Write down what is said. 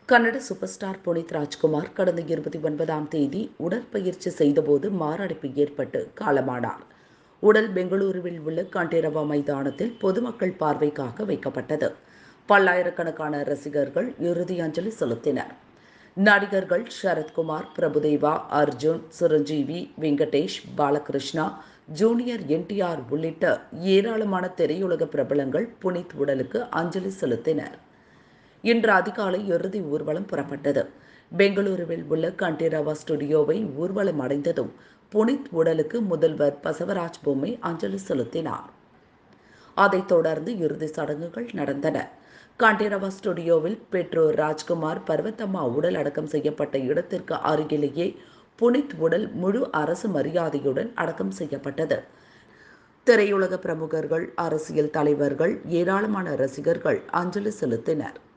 Kannada super star Puneeth Rajkumar கடந்த இருபத்தி ஒன்பதாம் தேதி உடற்பயிற்சி செய்தபோது மாரடைப்பு ஏற்பட்டு காலமானார் உடல் பெங்களூருவில் உள்ள கண்டிரவா மைதானத்தில் பொதுமக்கள் பார்வைக்காக வைக்கப்பட்டது பல்லாயிரக்கணக்கான ரசிகர்கள் இறுதி அஞ்சலி செலுத்தினர் நடிகர்கள் சரத்குமார் பிரபுதேவா அர்ஜுன் சிரஞ்சீவி வெங்கடேஷ் பாலகிருஷ்ணா ஜூனியர் என்டிஆர் உள்ளிட்ட ஏராளமான திரையுலக பிரபலங்கள் புனித் உடலுக்கு அஞ்சலி செலுத்தினர் இன்று அதிகாலை இறுதி ஊர்வலம் புறப்பட்டது பெங்களூருவில் உள்ள கண்டிரவா ஸ்டுடியோவை ஊர்வலம் அடைந்ததும் புனித் உடலுக்கு முதல்வர் பசவராஜ் பொம்மை அஞ்சலி செலுத்தினார் அதைத் தொடர்ந்து இறுதி சடங்குகள் நடந்தன கண்டிரவா ஸ்டுடியோவில் பெற்றோர் ராஜ்குமார் பர்வத்தம்மா உடல் அடக்கம் செய்யப்பட்ட இடத்திற்கு அருகிலேயே புனித் உடல் முழு அரசு மரியாதையுடன் அடக்கம் செய்யப்பட்டது திரையுலக பிரமுகர்கள் அரசியல் தலைவர்கள் ஏராளமான ரசிகர்கள் அஞ்சலி செலுத்தினர்